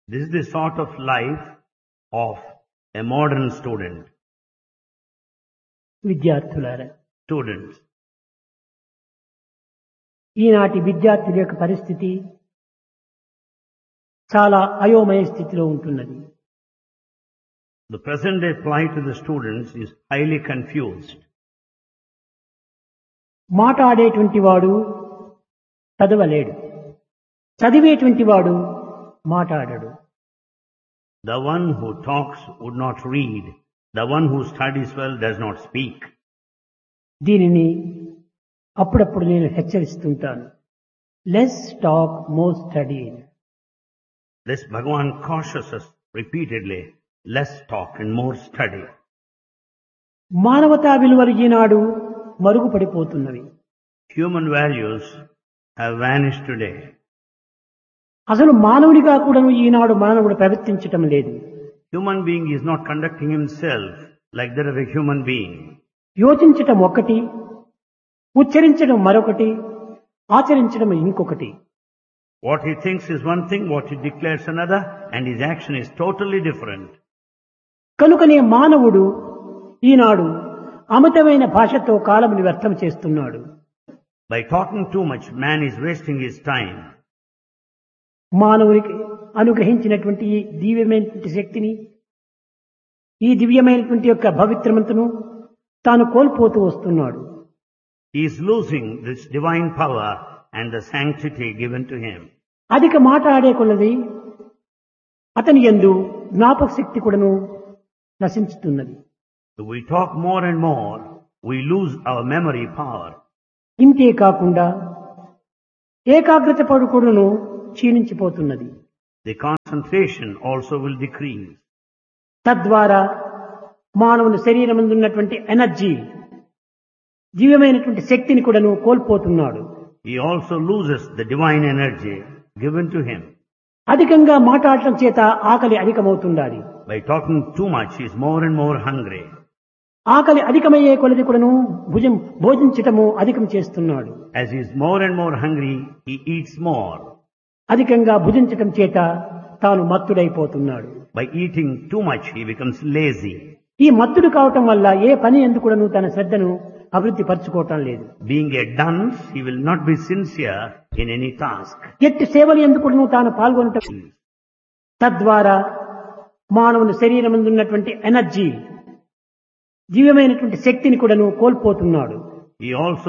This is the sort of life of a modern student. విద్యార్థులారా Students. ఈనాటి విద్యార్థుల యొక్క పరిస్థితి చాలా అయోమయ స్థితిలో ఉంటున్నది The present day plight to the students is highly confused. మాట్లాడేటువంటి వాడు చదవలేడు చదివేటువంటి వాడు మాట్లాడడు The one who talks would not read. The one who studies well does not speak. దీనిని అప్పుడప్పుడు నేను హెచ్చరిస్తుంటాను less talk more study This Bhagavan cautions us repeatedly, less talk and more study. మానవతా విలువలు ఈనాడు మరుగుపడిపోతున్నవి Human values have vanished today. అసలు మానవునిగా కూడా ఈనాడు మానవుడు ప్రవర్తించటం లేదు Human being is not conducting himself like that of a human being. యోచించటం ఒకటి ఉచ్చరించడం మరొకటి ఆచరించడం ఇంకొకటి What he thinks is one thing, what he declares another, and his action is totally different. కనుకనే మానవుడు ఈనాడు అమితమైన భాషతో కాలముని వ్యర్థం చేస్తున్నాడు By talking too much, man is wasting his time. మానవునికి అనుగ్రహించినటువంటి ఈ దివ్యమైనటువంటి శక్తిని ఈ దివ్యమైనటువంటి యొక్క భవిత్రమంతును తాను కోల్పోతూ వస్తున్నాడు He is losing this divine power and the sanctity given to him. అధిక మాట్లాడే కొలది అతని యందు జ్ఞాపక శక్తి కూడాను నశించుతున్నది If we talk more and more, we lose our memory power. ఇంతే కాకుండా ఏకాగ్రత పడుకుడును క్షీణించిపోతున్నది The concentration also will decrease. తద్వారా మానవుని శరీరం ఉన్నటువంటి ఎనర్జీ దివ్యమైనటువంటి శక్తిని కూడాను కోల్పోతున్నాడు He also loses the divine energy given to him. అధికంగా మాట్లాడటం చేత ఆకలి అధికమవుతుండాలి By talking too much, he is more and more hungry. ఆకలి అధికమయ్యే కొలది కూడాను భుజం భోజించటము అధికం చేస్తున్నాడు As he is more and more hungry, he eats more. అధికంగా భుజించటం చేత తాను మత్తుడైపోతున్నాడు By eating too much, he becomes lazy. ఈ మత్తుడు కావటం వల్ల ఏ పని ఎందుకుడను తన శ్రద్ధను అభివృద్ధి పరచుకోవటం లేదు Being a dunce, he will not be sincere in any task. ఎట్టి సేవలు ఎందుకుడను తాను పాల్గొనటం తద్వారా మానవుని శరీరం ఉన్నటువంటి ఎనర్జీ దివ్యమైనటువంటి శక్తిని కూడాను కోల్పోతున్నాడు He also